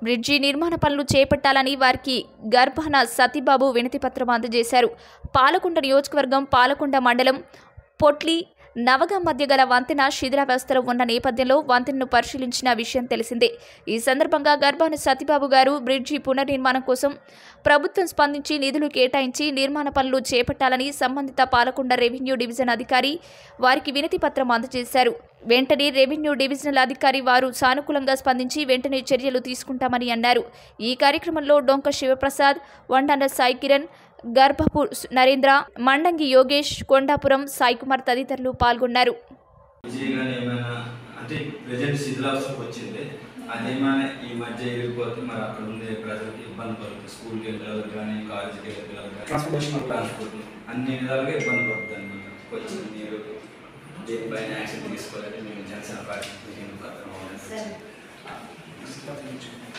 Bridge నిర్మాణ పనులు చేపట్టాలని వారికి గర్భన సతీబాబు వినతి పత్రం అందజేశారు పాలకొండ నియోజకవర్గం పాలకొండ మండలం పొట్లి నవగం మధ్య గల వంతెన శిథిలావస్థలో ఉన్న నేపథ్యంలో వంతెనను పరిశీలించిన విషయం తెలిసిందే ఈ సందర్భంగా గర్భాన సతీబాబు గారు బ్రిడ్జి పునర్నిర్మాణం కోసం ప్రభుత్వం స్పందించి నిధులు కేటాయించి నిర్మాణ పనులు చేపట్టాలని సంబంధిత పాలకొండ రెవెన్యూ డివిజన్ అధికారి వారికి వినతి పత్రం అందజేశారు వెంటనే రెవెన్యూ డివిజనల్ అధికారి వారు సానుకూలంగా స్పందించి వెంటనే చర్యలు తీసుకుంటామని అన్నారు ఈ కార్యక్రమంలో డొంక శివప్రసాద్ వండాన సాయి కిరణ్ గర్భపు నరేంద్ర మండంగి యోగేష్ కొండాపురం సాయికుమార్ తదితరులు పాల్గొన్నారు ఈజీగా ఏమైనా అంటే ప్రజెంట్ శిథిలావస్థకు వచ్చింది అదేమైనా ఈ మధ్య ఎగిరిపోతే మరి అక్కడ ఉండే ప్రజలకు ఇబ్బంది పడుతుంది స్కూల్కి వెళ్ళే వాళ్ళకి కానీ కాలేజీకి వెళ్ళే పిల్లలు కానీ Transportation. ట్రాన్స్పోర్ట్ అన్ని విధాలుగా ఇబ్బంది పడుతుంది అనమాట వచ్చి మీరు దేనిపైన యాక్షన్ తీసుకోవాలంటే మేము జనసేన పార్టీ పత్రం సరే.